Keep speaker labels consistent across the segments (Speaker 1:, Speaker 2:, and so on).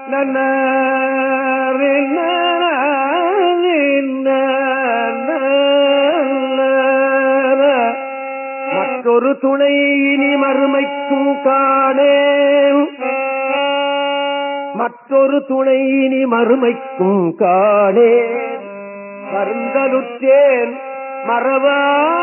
Speaker 1: மற்றொரு துணை இனி மறுமைக்கும் காணேன் மற்றொரு துணை இனி மறுமைக்கும் காணேன் மருந்தலுற்றேன் மறவா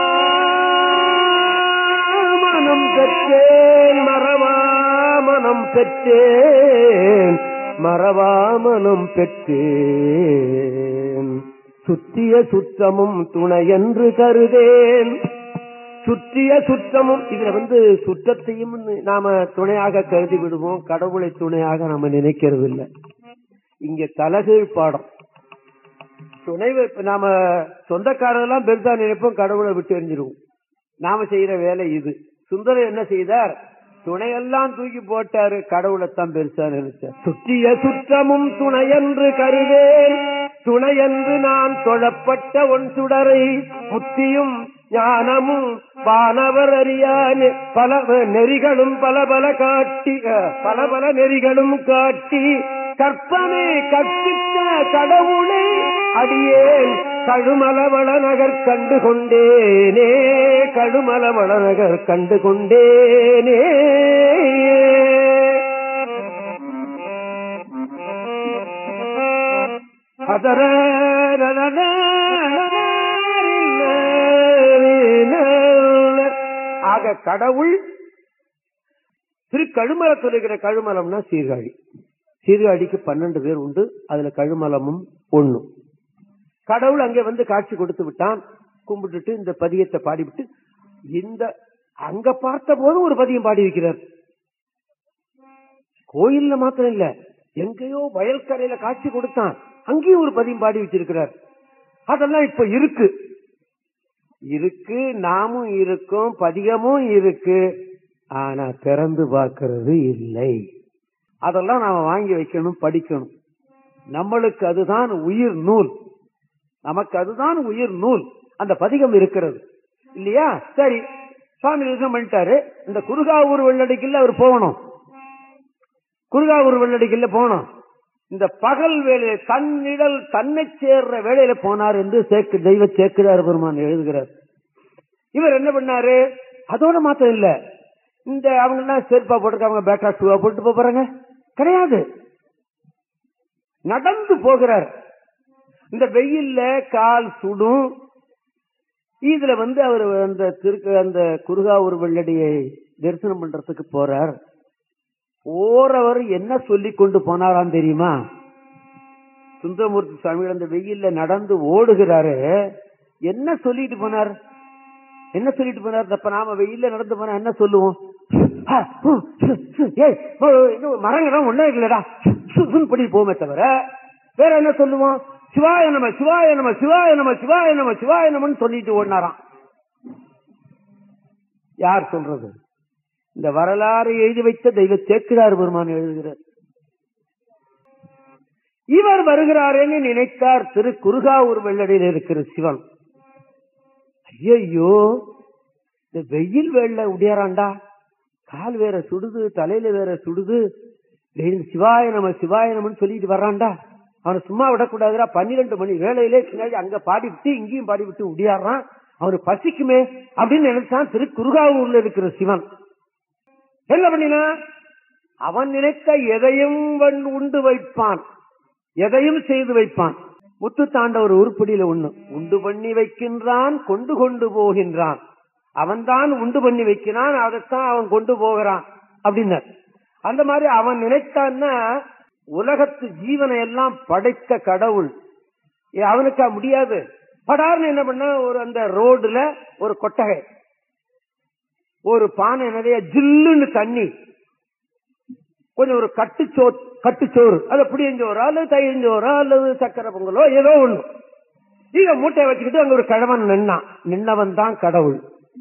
Speaker 1: மனம் பெற்றேன் மறவா மனம் பெற்றேன் மறவா மனம் பெற்றேன் சுற்றிய சுற்றமும் துணையென்று கருதேன் சுற்றிய சுற்றமும் இதுல வந்து சுற்றத்தையும் நாம துணையாக கருதி விடுவோம் கடவுளை துணையாக நாம நினைக்கிறது இல்லை இங்க தலகீழ் பாடம் துணை இப்ப நாம சொந்தக்காரெல்லாம் பெருசா நினைப்போம் கடவுளை விட்டு எரிஞ்சிருவோம் நாம செய்யற வேலை இது சுந்தரம் என்ன செய்தார் துணையெல்லாம் தூக்கி போட்டாரு கடவுளைத்தான் பெருசா நினைச்சார் சுற்றிய சுற்றமும் துணையென்று கருவேன் துணையென்று நான் தொழப்பட்ட ஒன் சுடரை புத்தியும் ஞானமும் வானவர் அறியான் பல நெறிகளும் பல பல காட்டி அஹ், பல பல நெறிகளும் காட்டி கற்பனை கற்பித்த கடவுளை அடியேன் கழுமலவள நகர் கண்டு கொண்டேனே கழுமலவள நகர் கண்டு கொண்டேனே அதர ஆக கடவுள் திரு கழுமலத்தில் இருக்கிற கழுமலம்னா சீர்காழி சீர்காழிக்கு பன்னெண்டு பேர் உண்டு அதுல கழுமலமும் ஒண்ணு கடவுள் அங்கே வந்து காட்சி கொடுத்து விட்டான் கும்பிட்டுட்டு இந்த பதியத்தை பாடிவிட்டு இந்த அங்க பார்த்த போது ஒரு பதியம் பாடி வைக்கிறார் கோயில்ல மாத்திரம் இல்ல எங்கேயோ வயல்கரையில காட்சி கொடுத்தான் அங்கேயும் ஒரு பதியம் பாடி வச்சிருக்கிறார் அதெல்லாம் இப்ப இருக்கு இருக்கு நாமும் இருக்கோம் பதிகமும் இருக்கு ஆனா திறந்து பார்க்கிறது இல்லை அதெல்லாம் நாம வாங்கி வைக்கணும் படிக்கணும் நம்மளுக்கு அதுதான் உயிர் நூல் நமக்கு அதுதான் உயிர் நூல் அந்த பதிகம் இருக்கிறது இல்லையா சரி சுவாமி தரிசனம் பண்ணிட்டாரு இந்த குருகாவூர் வெள்ளடிக்கல அவர் போகணும் குருகாவூர் வெள்ளடிக்கல போகணும் இந்த பகல் வேலையில தன்னிடல் தன்னை சேர்ற வேலையில போனார் என்று சேக்கு தெய்வ சேக்குதார் பெருமான் எழுதுகிறார் இவர் என்ன பண்ணாரு அதோட மாத்திரம் இல்ல இந்த அவங்க எல்லாம் செருப்பா போட்டிருக்காங்க பேட்டா ஷூவா போட்டு போப் போறாங்க கிடையாது நடந்து போகிறார் இந்த வெயில்ல கால் சுடும் இதுல வந்து அவர் அந்த திருக்கு அந்த குருகாவூர் வெள்ளடியை தரிசனம் பண்றதுக்கு போறார் போறவர் என்ன சொல்லி கொண்டு போனாராம் தெரியுமா சுந்தரமூர்த்தி சுவாமிகள் அந்த வெயில்ல நடந்து ஓடுகிறாரு என்ன சொல்லிட்டு போனார் என்ன சொல்லிட்டு போனார் அப்ப நாம வெயில்ல நடந்து போனா என்ன சொல்லுவோம் ஆ, ஹு, ஹு, ஹு, ஏய், ஓ, இன்னும் மரங்கள்லாம் ஒண்ணே இல்லடா படி போமே தவிர வேற என்ன சொல்லுவோம் சிவாய நம சிவாய நம சிவாய நம சிவாய நம சிவாய நமன்னு சொல்லிட்டு ஓடினாராம் யார் சொல்றது இந்த வரலாறு எழுதி வைத்த தெய்வ சேக்கிரார் பெருமான் எழுதுகிறார் இவர் வருகிறாரேன்னு நினைத்தார் திரு குருகாவூர் வெள்ளடியில் இருக்கிற சிவன் ஐயோ இந்த வெயில் வேள உடையாராண்டா கால் வேற சுடுது தலையில வேற சுடுது டேய், சிவாய நம சிவாய நமன்னு சொல்லிட்டு வர்றான்டா அவனை சும்மா விடக்கூடாதுடா பன்னிரெண்டு மணி வேலையிலே பின்னாடி அங்க பாடிவிட்டு இங்கேயும் பாடிவிட்டு உடையாடுறான் அவனுக்கு பசிக்குமே அப்படின்னு நினைச்சான் திரு குருகாவூர்ல இருக்கிற சிவன் என்ன பண்ணினா அவன் நினைத்த எதையும் வன் உண்டு வைப்பான் எதையும் செய்து வைப்பான் முத்து தாண்ட ஒரு உருப்படியில ஒண்ணு உண்டு பண்ணி வைக்கின்றான் கொண்டு கொண்டு போகின்றான் அவன்தான் உண்டு பண்ணி வைக்கிறான் அதைத்தான் அவன் கொண்டு போகிறான் அப்படின்னார் அந்த மாதிரி அவன் நினைத்தான்னா உலகத்து ஜீவனை எல்லாம் படைத்த கடவுள் ஏ, அவனுக்கா முடியாது படார்னு என்ன பண்ண ஒரு அந்த ரோடுல ஒரு கொட்டகை ஒரு பானை நிறைய ஜில்லுன்னு தண்ணி கொஞ்சம் ஒரு கட்டுச்சோ கட்டுச்சோறு அது புளியஞ்சோறா அல்லது தயிர்ஞ்சோறா அல்லது சக்கரை பொங்கலோ ஏதோ ஒண்ணு இத மூட்டையை வச்சுக்கிட்டு அங்க ஒரு கிழவன் நின்னான் நின்னவன் தான் கடவுள்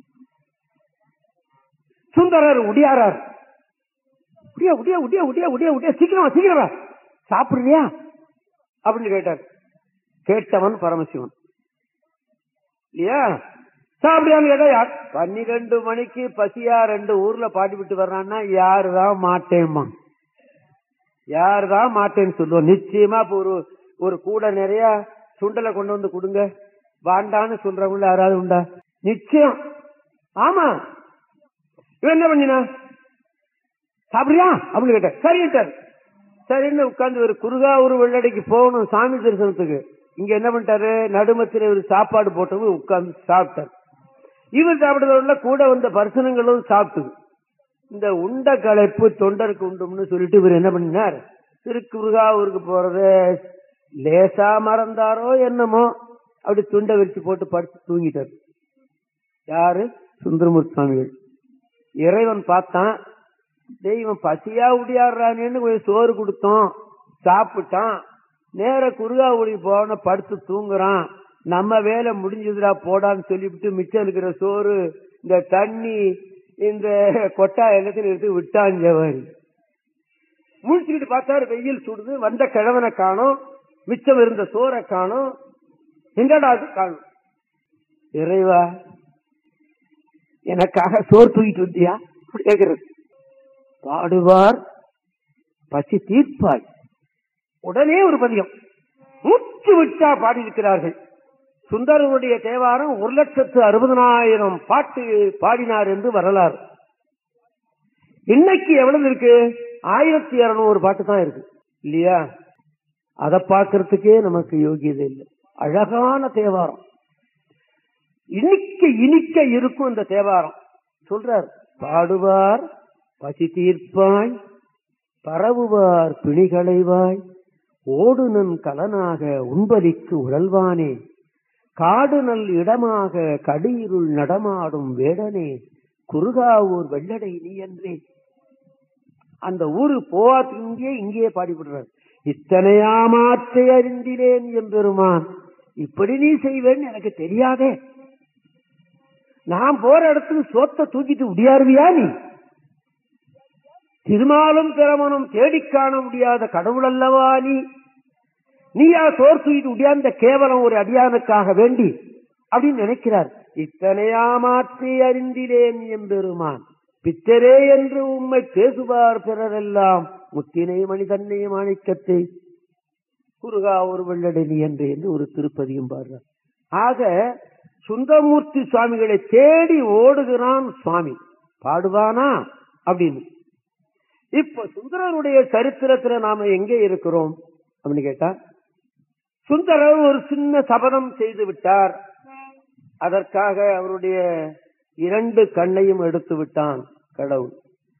Speaker 1: சுந்தரர் உடியாரார் உடியா உடியா உடியா உடியா உடியா உடியா சீக்கிரமா சீக்கிரமா சாப்பிடுறியா அப்படின்னு கேட்டார் கேட்டவன் பரமசிவன் இல்லையா சாப்பிடுறான்னு கேட்டா யார் பன்னிரெண்டு மணிக்கு பசியா ரெண்டு ஊர்ல பாடி விட்டு வர்றான்னா யாருதான் மாட்டேம்மா யாருதான் மாட்டேன்னு சொல்லுவோம் நிச்சயமா இப்ப ஒரு ஒரு கூட நிறைய சுண்டலை கொண்டு வந்து கொடுங்க வாண்டான்னு சொல்றவங்க யாராவது உண்டா நிச்சயம் ஆமா இவன் என்ன பண்ணினா சாப்பிடுறியா அப்படின்னு கேட்ட சரிட்டார் சரின்னு உட்கார்ந்து ஒரு குறுகா ஒரு வெள்ளடைக்கு போகணும் சாமி தரிசனத்துக்கு இங்க என்ன பண்ணிட்டாரு நடுமத்தில ஒரு சாப்பாடு போட்டவங்க உட்கார்ந்து சாப்பிட்டார் இவர் சாப்பிடுறதுல கூட வந்த பரிசனங்களும் சாப்பிட்டுது இந்த உண்ட களைப்பு தொண்டருக்கு உண்டும்னு சொல்லிட்டு இவர் என்ன பண்ணினார் திருக்குறுகாவூருக்கு போறத லேசா மறந்தாரோ என்னமோ அப்படி துண்டை விரிச்சு போட்டு படுத்து தூங்கிட்டார் யாரு சுந்தரமூர்த்தி சுவாமிகள் இறைவன் பார்த்தான் தெய்வம் பசியா உடியாடுறானேன்னு கொஞ்சம் சோறு கொடுத்தோம் சாப்பிட்டான் நேர குருகாவுடி போன படுத்து தூங்குறான் நம்ம வேலை முடிஞ்சதுடா போடான்னு சொல்லிவிட்டு மிச்சம் இருக்கிற சோறு இந்த தண்ணி இந்த கொட்டா எல்லாத்தையும் எடுத்து விட்டான் ஜவாரி முழிச்சுக்கிட்டு பார்த்தாரு வெயில் சுடுது வந்த கிழவனை காணும் மிச்சம் இருந்த சோறை காணும் எங்கடா அது காணும் இறைவா எனக்காக சோறு தூக்கிட்டு வந்தியா அப்படி கேக்குறது பாடுவார் பசி தீர்ப்பாய் உடனே ஒரு பதியம் மூச்சு விட்டா பாடியிருக்கிறார்கள் சுந்தரனுடைய தேவாரம் ஒரு லட்சத்து அறுபதனாயிரம் பாட்டு பாடினார் என்று வரலாறு இன்னைக்கு எவ்வளவு இருக்கு ஆயிரத்தி இருநூறு பாட்டு தான் இருக்கு இல்லையா அதை பார்க்கறதுக்கே நமக்கு யோகியதை இல்லை அழகான தேவாரம் இனிக்க இனிக்க இருக்கும் இந்த தேவாரம் சொல்றார் பாடுவார் பசி தீர்ப்பாய் பரவுவார் பிணிகளைவாய் ஓடுனன் கலனாக உண்பலிக்கு உழல்வானே காடுநல் இடமாக கடியிருள் நடமாடும் வேடனே குறுகாவூர் வெள்ளடை நீ என்றே அந்த ஊரு போவாத்துக்கு இங்கே இங்கேயே பாடிவிடுறார் இத்தனையாமாற்றை அறிந்திலேன் எம்பெருமான் இப்படி நீ செய்வேன்னு எனக்கு தெரியாதே நான் போற இடத்துக்கு சோத்த தூக்கிட்டு உடியாருவியா நீ திருமாலும் பிரமனும் தேடிக் காண முடியாத கடவுள் அல்லவா நீ நீயா சோர் தூக்கிட்டு உடியாந்த கேவலம் ஒரு அடியானுக்காக வேண்டி அப்படின்னு நினைக்கிறார் இத்தனையாமாற்றி அறிந்திலேன் எம்பெருமான் பித்தரே என்று உம்மை பேசுவார் பிறரெல்லாம் முத்தினை மனிதன்னை மாணிக்கத்தை குருகா ஒரு வெள்ளடனி என்று என்று ஒரு திருப்பதியும் பாடுறார் ஆக சுந்தரமூர்த்தி சுவாமிகளை தேடி ஓடுகிறான் சுவாமி பாடுவானா அப்படின்னு இப்ப சுந்தரனுடைய சரித்திரத்துல நாம எங்கே இருக்கிறோம் அப்படின்னு கேட்டா சுந்தரர் ஒரு சின்ன சபதம் செய்து விட்டார் அதற்காக அவருடைய இரண்டு கண்ணையும் எடுத்து விட்டான் கடவுள்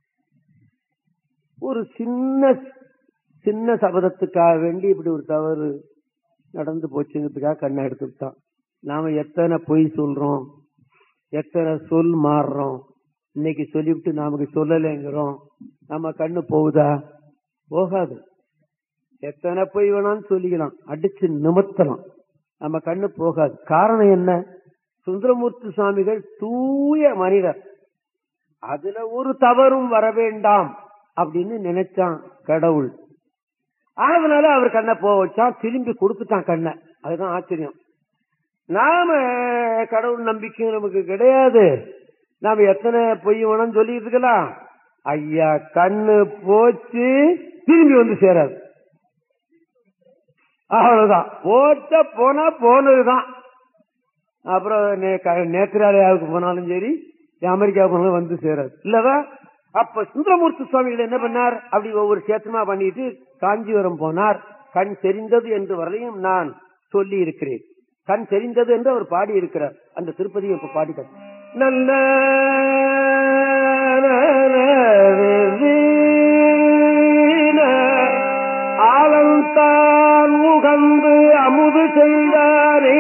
Speaker 1: ஒரு சின்ன சின்ன சபதத்துக்காக வேண்டி இப்படி ஒரு தவறு நடந்து போச்சுங்கிறதுக்காக கண்ணை எடுத்து விட்டான் நாம எத்தனை பொய் சொல்றோம் எத்தனை சொல் மாறுறோம் இன்னைக்கு சொல்லிவிட்டு நமக்கு சொல்லலைங்கிறோம் நம்ம கண்ணு போகுதா போகாது எத்தனை பொய் வேணாலும் சொல்லிக்கலாம் அடிச்சு நிமித்தலாம் நம்ம கண்ணு போகாது காரணம் என்ன சுந்தரமூர்த்தி சுவாமிகள் தூய மனிதர் அதுல ஒரு தவறும் வர வேண்டாம் அப்படின்னு நினைச்சான் கடவுள் அதனால அவர் கண்ணை போக வச்சான் திரும்பி கொடுத்துட்டான் கண்ணை அதுதான் ஆச்சரியம் நாம கடவுள் நம்பிக்கை நமக்கு கிடையாது நாம எத்தனை பொய் வேணும்னு சொல்லிட்டு இருக்கலாம் ஐயா கண்ணு போச்சு திரும்பி வந்து சேராது அவ்வளவுதான் போட்ட போனா போனதுதான் அப்புறம் நேத்திராலயாவுக்கு போனாலும் சரி அமெரிக்காவுக்கு போனாலும் வந்து சேராது இல்லவா அப்ப சுந்தரமூர்த்தி சுவாமிகள் என்ன பண்ணார் அப்படி ஒவ்வொரு சேத்தமா பண்ணிட்டு காஞ்சிபுரம் போனார் கண் தெரிந்தது என்று வரையும் நான் சொல்லி இருக்கிறேன் கண் தெரிந்தது என்று அவர் பாடி இருக்கிறார் அந்த திருப்பதியை இப்ப பாடிட்டார் நல்ல ஆலந்தான் முகந்து அமுது செய்தாரே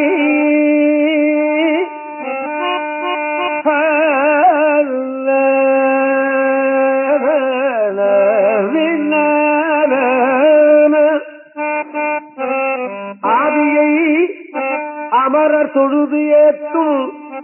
Speaker 1: ஆதியை அமரர் தொழுது ஏற்றும்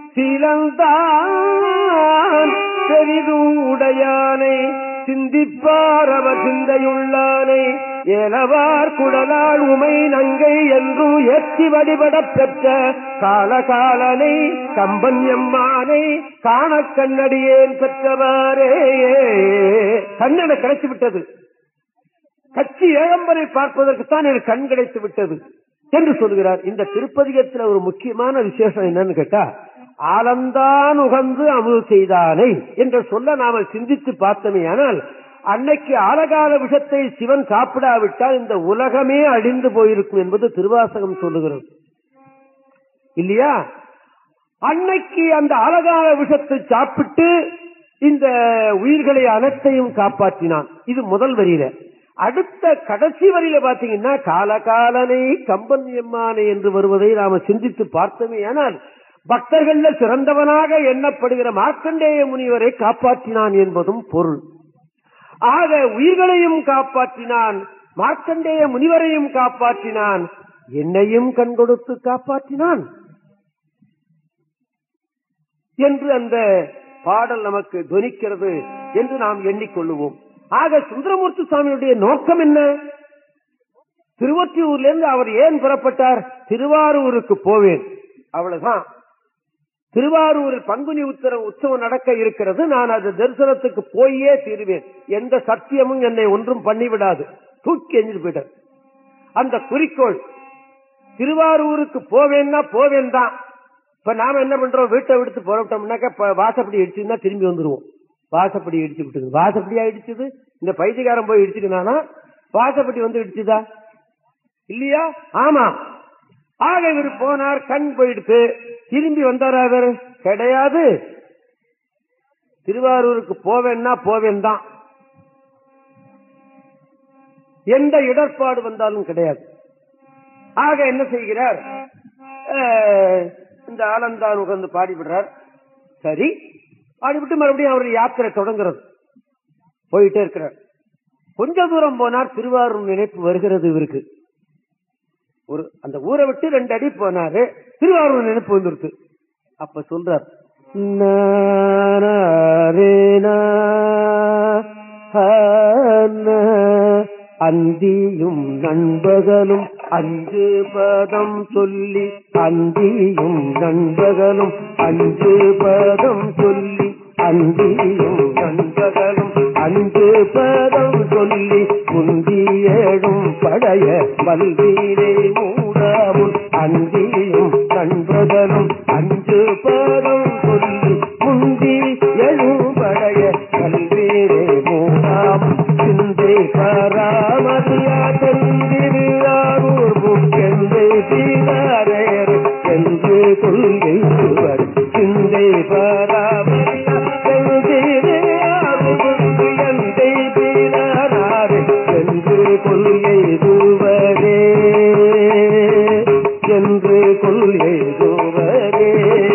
Speaker 1: சீலந்தான் பெரிதும் உடையானை சிந்திப்பார் அவர் சிந்தையுள்ளானை ஏலவார் குடலால் உமை நங்கை என்றும் ஏற்றி வழிபடப் பெற்ற காலகாலனை கம்பன் எம்மானை காண கண்ணடியேன் பெற்றவாரே கண்ணனை கிடைச்சு விட்டது கட்சி ஏழம்பரை பார்ப்பதற்குத்தான் எனக்கு கண் கிடைத்து விட்டது என்று சொல்கிறார் இந்த திருப்பதிகத்தில் ஒரு முக்கியமான விசேஷம் என்னன்னு கேட்டா ஆலந்தான் உகந்து அமுது செய்தானை என்று சொல்ல நாம சிந்தித்து பார்த்தோமே ஆனால் அன்னைக்கு ஆலகால விஷத்தை சிவன் சாப்பிடாவிட்டால் இந்த உலகமே அழிந்து போயிருக்கும் என்பது திருவாசகம் சொல்லுகிறது இல்லையா அன்னைக்கு அந்த ஆலகால விஷத்தை சாப்பிட்டு இந்த உயிர்களை அனைத்தையும் காப்பாற்றினான் இது முதல் வரியில அடுத்த கடைசி வரியில பாத்தீங்கன்னா காலகாலனை கம்பன் எம்மானை என்று வருவதை நாம சிந்தித்து பார்த்தோமே ஆனால் பக்தர்கள்ல சிறந்தவனாக எண்ணப்படுகிற மார்க்கண்டேய முனிவரை காப்பாற்றினான் என்பதும் பொருள் ஆக உயிர்களையும் காப்பாற்றினான் மார்க்கண்டேய முனிவரையும் காப்பாற்றினான் என்னையும் கண் கொடுத்து காப்பாற்றினான் என்று அந்த பாடல் நமக்கு துணிக்கிறது என்று நாம் எண்ணிக்கொள்ளுவோம் ஆக சுந்தரமூர்த்தி சுவாமியுடைய நோக்கம் என்ன திருவொற்றியூர்ல இருந்து அவர் ஏன் புறப்பட்டார் திருவாரூருக்கு போவேன் அவ்வளவுதான் திருவாரூரில் பங்குனி உத்தர உற்சவம் நடக்க இருக்கிறது நான் அது தரிசனத்துக்கு போயே தீருவேன் எந்த சத்தியமும் என்னை ஒன்றும் பண்ணிவிடாது தூக்கி எஞ்சிட்டு போயிட்டார் அந்த குறிக்கோள் திருவாரூருக்கு போவேன்னா போவேன் தான் இப்ப நாம என்ன பண்றோம் வீட்டை விடுத்து புறப்பட்டோம்னாக்க இப்ப வாசப்படி இடிச்சுன்னா திரும்பி வந்துருவோம் வாசப்படி இடிச்சு விட்டுது வாசப்படியா இடிச்சது இந்த பைத்தியக்காரன் போய் இடிச்சுக்கினானா வாசப்படி வந்து இடிச்சுதா இல்லையா ஆமா ஆக இவர் போனார் கண் போயிடுத்து திரும்பி வந்தாரா இவர் கிடையாது திருவாரூருக்கு போவேன்னா போவேன் தான் எந்த இடர்பாடு வந்தாலும் கிடையாது ஆக என்ன செய்கிறார் அஹ், இந்த ஆலந்தான் உகந்து பாடிவிடுறார் சரி பாடிவிட்டு மறுபடியும் அவருடைய யாத்திரை தொடங்குறது போயிட்டே இருக்கிறார் கொஞ்ச தூரம் போனார் திருவாரூர் நினைப்பு வருகிறது இவருக்கு ஒரு அந்த ஊரை விட்டு ரெண்டு அடி போனாரு திருவாரூர் நினைப்பு வந்துருச்சு அப்ப சொல்றார் நா, நா, ரே, நா, ஹா, நா. அந்தியும் நண்பகலும் அஞ்சு பதம் சொல்லி அந்தியும் நண்பகலும் அஞ்சு பதம் சொல்லி அந்தியும் நண்பகலும் அஞ்சு பதம் சொல்லி முந்தியேடும் படைய வல்வீரே மூடாமுன் அந்தியும் நண்பகலும் அஞ்சு பதம் சொல்லி முந்தி எழும் படைய வல்வீரே மூடாமுன் சிந்தை பராமரியா தந்திரியாரூர் புக்கெந்தை தீரேர் என்று கொள்கை சுவர் சிந்தை பராமரியா தந்திரியாரூர் புக்கெந்தை தீரேர் என்று கொள்கை சுவரே என்று கொள்கை சுவரே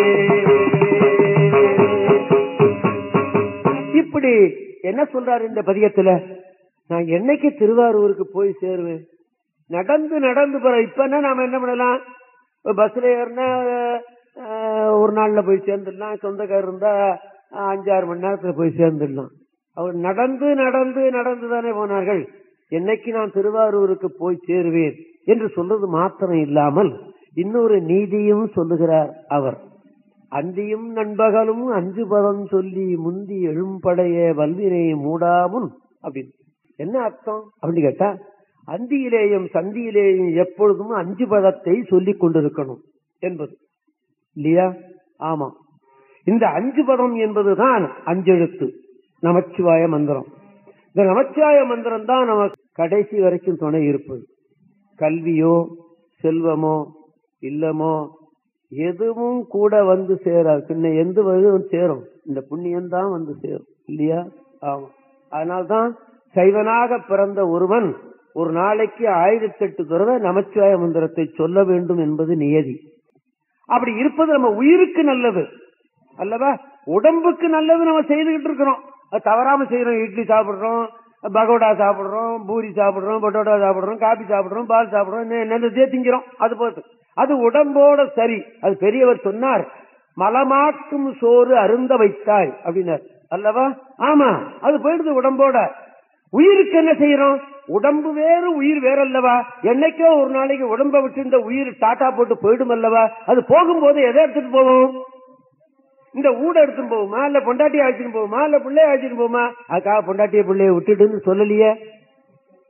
Speaker 1: இப்படி என்ன சொல்றாரு இந்த பதியத்துல நான் என்னைக்கு திருவாரூருக்கு போய் சேருவேன் நடந்து நடந்து போற இப்ப என்ன நாம என்ன பண்ணலாம் பஸ்ல ஏறினா அஹ், ஒரு நாள்ல போய் சேர்ந்துடலாம் சொந்தக்காரர் இருந்தா அஹ், அஞ்சாறு மணி நேரத்துல போய் சேர்ந்துடலாம் அவர் நடந்து நடந்து நடந்து தானே போனார்கள் என்னைக்கு நான் திருவாரூருக்கு போய் சேருவேன் என்று சொல்றது மாத்திரம் இல்லாமல் இன்னொரு நீதியும் சொல்லுகிறார் அவர் அந்தியும் நண்பகலும் அஞ்சு பதம் சொல்லி முந்தி எழும்படைய வல்வினை மூடாமுன் அப்படின்னு என்ன அர்த்தம் அப்படின்னு கேட்டா அந்தியிலேயும் சந்தியிலேயும் எப்பொழுதும் அஞ்சு பதத்தை சொல்லிக் கொண்டிருக்கணும் என்பது இல்லையா ஆமா இந்த அஞ்சு பதம் என்பதுதான் அஞ்செழுத்து நமச்சிவாய மந்திரம் இந்த நமச்சிவாய மந்திரம் தான் நமக்கு கடைசி வரைக்கும் துணை இருப்பது கல்வியோ செல்வமோ இல்லமோ எதுவும் கூட வந்து சேராது பின்ன எந்த வரும் சேரும் இந்த புண்ணியம் தான் வந்து சேரும் இல்லையா ஆமா அதனால்தான் சைவனாக பிறந்த ஒருவன் ஒரு நாளைக்கு ஆயிரத்தி எட்டு தடவை நமச்சிவாய மந்திரத்தை சொல்ல வேண்டும் என்பது நியதி அப்படி இருப்பது நம்ம உயிருக்கு நல்லது அல்லவா உடம்புக்கு நல்லது நம்ம செய்துகிட்டு இருக்கிறோம் அது தவறாம செய்யறோம் இட்லி சாப்பிடுறோம் பகோடா சாப்பிடுறோம் பூரி சாப்பிடுறோம் பட்டோடா சாப்பிடுறோம் காபி சாப்பிடுறோம் பால் சாப்பிடுறோம் இன்னும் என்னென்ன திங்கிறோம் அது போது அது உடம்போட சரி அது பெரியவர் சொன்னார் மலமாக்கும் சோறு அருந்த வைத்தாய் அப்படின்னார் அல்லவா ஆமா அது போயிடுது உடம்போட உயிருக்கு என்ன செய்யறோம் உடம்பு வேறு உயிர் வேற அல்லவா என்னைக்கோ ஒரு நாளைக்கு உடம்ப விட்டு இந்த உயிர் டாட்டா போட்டு போயிடும் அல்லவா அது போகும்போது எதை எடுத்துட்டு போகும் இந்த ஊட எடுத்துட்டு போகுமா இல்ல பொண்டாட்டியை அழைச்சிட்டு போகுமா இல்ல பிள்ளைய அழைச்சிட்டு போகுமா அதுக்காக பொண்டாட்டிய பிள்ளைய விட்டுட்டுன்னு சொல்லலையே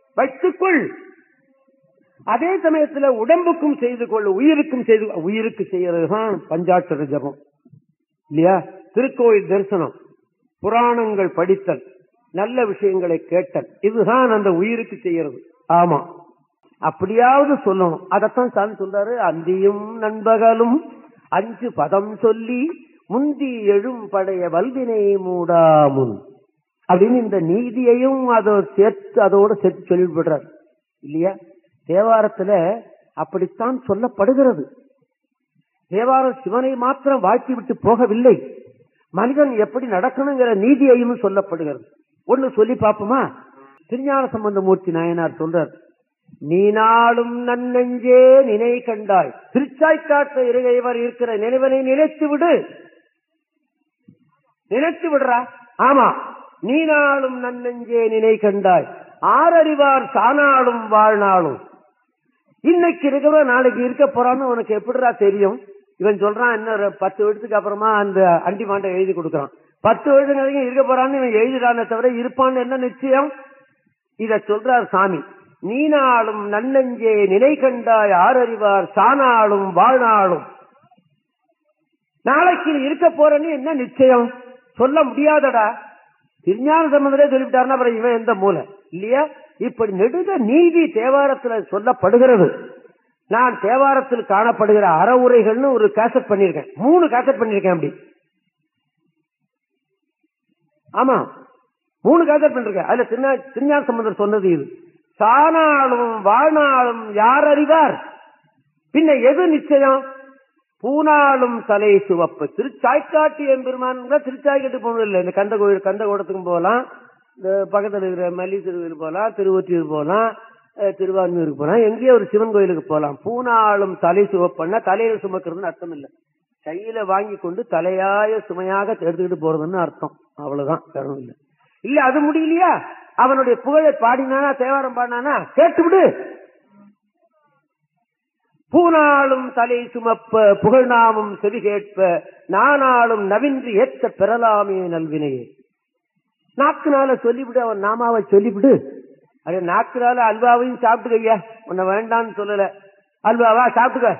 Speaker 1: வைத்துக்கொள் அதே சமயத்துல உடம்புக்கும் செய்து கொள் உயிருக்கும் செய்து உயிருக்கு செய்யறதுதான் பஞ்சாட்சர ஜபம் இல்லையா திருக்கோயில் தரிசனம் புராணங்கள் படித்தல் நல்ல விஷயங்களை கேட்டல் இதுதான் அந்த உயிருக்கு செய்யறது ஆமா அப்படியாவது சொல்லணும் அதத்தான் சாமி சொல்றாரு அந்தியும் நண்பகலும் அஞ்சு பதம் சொல்லி முந்தி எழும் படைய வல்வினை மூடாமுன் அப்படின்னு இந்த நீதியையும் அதை சேர்த்து அதோட சேர்த்து சொல்லிவிடுறார் இல்லையா தேவாரத்துல அப்படித்தான் சொல்லப்படுகிறது தேவாரம் சிவனை மாத்திரம் வாழ்த்தி விட்டு போகவில்லை மனிதன் எப்படி நடக்கணுங்கிற நீதியையும் சொல்லப்படுகிறது ஒண்ணு சொல்லி பார்ப்போமா திருஞான சம்பந்த மூர்த்தி நாயனார் சொல்றார் நீ நாளும் நன்னெஞ்சே நினை கண்டாய் திருச்சாய்க்காட்ட இருகைவர் இருக்கிற நினைவனை நினைத்து விடு நினைத்து விடுறா ஆமா நீ நாளும் நன்னெஞ்சே நினை கண்டாய் ஆறறிவார் சானாலும் வாழ்நாளும் இன்னைக்கு இருக்கிற நாளைக்கு இருக்க போறான்னு உனக்கு எப்படிடா தெரியும் இவன் சொல்றான் இன்னொரு பத்து வருஷத்துக்கு அப்புறமா அந்த அண்டி மாட்டை எழுதி கொடுக்கறான் பத்து வருஷம் வரைக்கும் இருக்க போறான்னு இவன் எழுதிடானே தவிர இருப்பான்னு என்ன நிச்சயம் இத சொல்றார் சாமி நீ நாளும் நன்னெஞ்சே நிலை கண்டாய் ஆறறிவார் சானாலும் வாழ்நாளும் நாளைக்கு நீ இருக்க போறேன்னு என்ன நிச்சயம் சொல்ல முடியாதடா திருஞான சம்பந்தரே சொல்லிவிட்டாருன்னா அப்புறம் இவன் எந்த மூலை இல்லையா இப்படி நெடுக நீதி தேவாரத்துல சொல்லப்படுகிறது நான் தேவாரத்தில் காணப்படுகிற அறவுரைகள்னு ஒரு கேசட் பண்ணிருக்கேன் மூணு கேசட் பண்ணிருக்கேன் அப்படி ஆமா மூணு கேசட் பண்ணிருக்கேன் அதுல திருஞா திருஞான சம்பந்தர் சொன்னது இது சானாலும் வாழ்நாளும் யார் அறிவார் பின்ன எது நிச்சயம் பூனாலும் தலை சிவப்பு திருச்சாய்க்காட்டி எம்பெருமான் திருச்சாய்க்காட்டு போகணும் இல்லை இந்த கந்த கோயில் கந்த கோடத்துக்கும் போகலாம் இந்த பக்கத்தில் இருக்கிற மல்லி திருவில் போகலாம் திருவொற்றியூர் போகலாம் அஹ், திருவான்மியூருக்கு போகலாம் எங்கேயோ ஒரு சிவன் கோயிலுக்கு போகலாம் பூனாலும் தலை சிவப்புன்னா தலையில சுமக்கிறதுன்னு அர்த்தம் இல்லை கையில வாங்கி கொண்டு தலையாய சுமையாக எடுத்துக்கிட்டு போறதுன்னு அர்த்தம் அவ்வளவுதான் வேற ஒண்ணும் இல்லை இல்ல அது முடியலையா அவனுடைய புகழை பாடினானா தேவாரம் பாடினானா கேட்டு விடு பூனாலும் தலை சுமப்ப புகழ்நாமும் செவி கேட்ப நானாலும் நவின்றி ஏற்ற பெறலாமே நல்வினையே நாக்குனால சொல்லிவிடு அவன் நாமாவை சொல்லிவிடு அது நாக்குனால அல்வாவையும் சாப்பிட்டுக்கையா உன்னை வேண்டாம்னு சொல்லல அல்வாவா சாப்பிட்டுக்க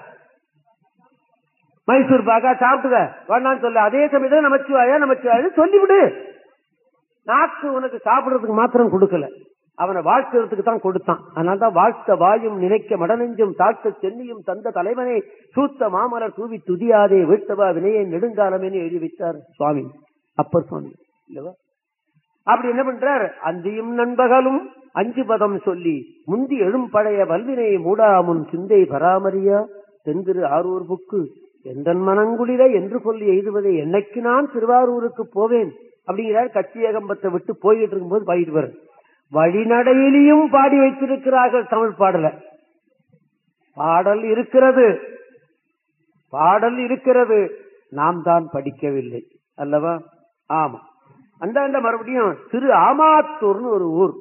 Speaker 1: மைசூர் பாக்கா சாப்பிட்டுக்க வேண்டாம்னு சொல்ல அதே சமயத்துல நமச்சிவாயா நமச்சிவாயா சொல்லிவிடு நாக்கு உனக்கு சாப்பிடுறதுக்கு மாத்திரம் கொடுக்கல அவனை வாழ்த்துறதுக்கு தான் கொடுத்தான் அதனால்தான் வாழ்த்த வாயும் நினைக்க மடநெஞ்சும் தாழ்த்த சென்னியும் தந்த தலைவனை சூத்த மாமலர் தூவி துதியாதே வீழ்த்தவா வினையை நெடுங்காலமேனு எழுதி வைத்தார் சுவாமி அப்பர் சுவாமி இல்லவா அப்படி என்ன பண்றார் அந்தியும் நண்பகலும் அஞ்சு பதம் சொல்லி முந்தி எழும் பழைய வல்வினை மூடாமுன் சிந்தை பராமரியா தென்திரு ஆரூர் புக்கு எந்தன் மனங்குளிர என்று சொல்லி எய்துவதை என்னைக்கு நான் திருவாரூருக்கு போவேன் அப்படிங்கிறார் கச்சியகம்பத்தை விட்டு போயிட்டு இருக்கும்போது பாடிட்டு வர வழிநடையிலையும் பாடி வைத்திருக்கிறார்கள் தமிழ் பாடல பாடல் இருக்கிறது பாடல் இருக்கிறது நாம் தான் படிக்கவில்லை அல்லவா ஆமா அந்தாண்ட மறுபடியும் திரு ஆமாத்தூர்னு ஒரு ஊர்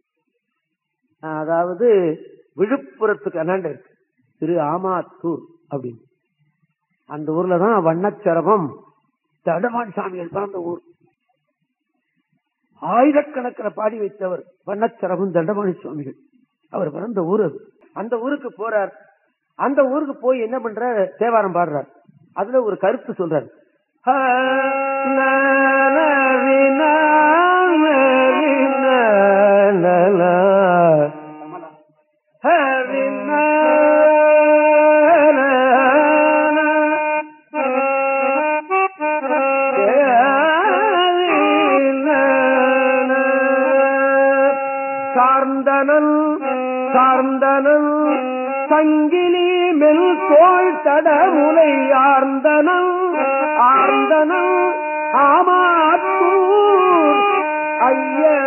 Speaker 1: அதாவது விழுப்புரத்துக்கு அண்ணாண்ட இருக்கு திரு ஆமாத்தூர் அப்படின்னு அந்த ஊர்ல தான் வண்ணச்சரபம் தடமான் சாமிகள் பிறந்த ஊர் ஆயிரக்கணக்கில் பாடி வைத்தவர் வண்ணச்சரபம் தண்டபாணி சுவாமிகள் அவர் பிறந்த ஊர் அது அந்த ஊருக்கு போறார் அந்த ஊருக்கு போய் என்ன பண்றார் தேவாரம் பாடுறார் அதுல ஒரு கருத்து சொல்றார் சார்ந்தனன் சார்ந்தனன் சங்கிலி மெல் தோள் தடமுலை ஆர்ந்தனன் ஆர்ந்தனன் ஆமாத்தூர் ஐயனே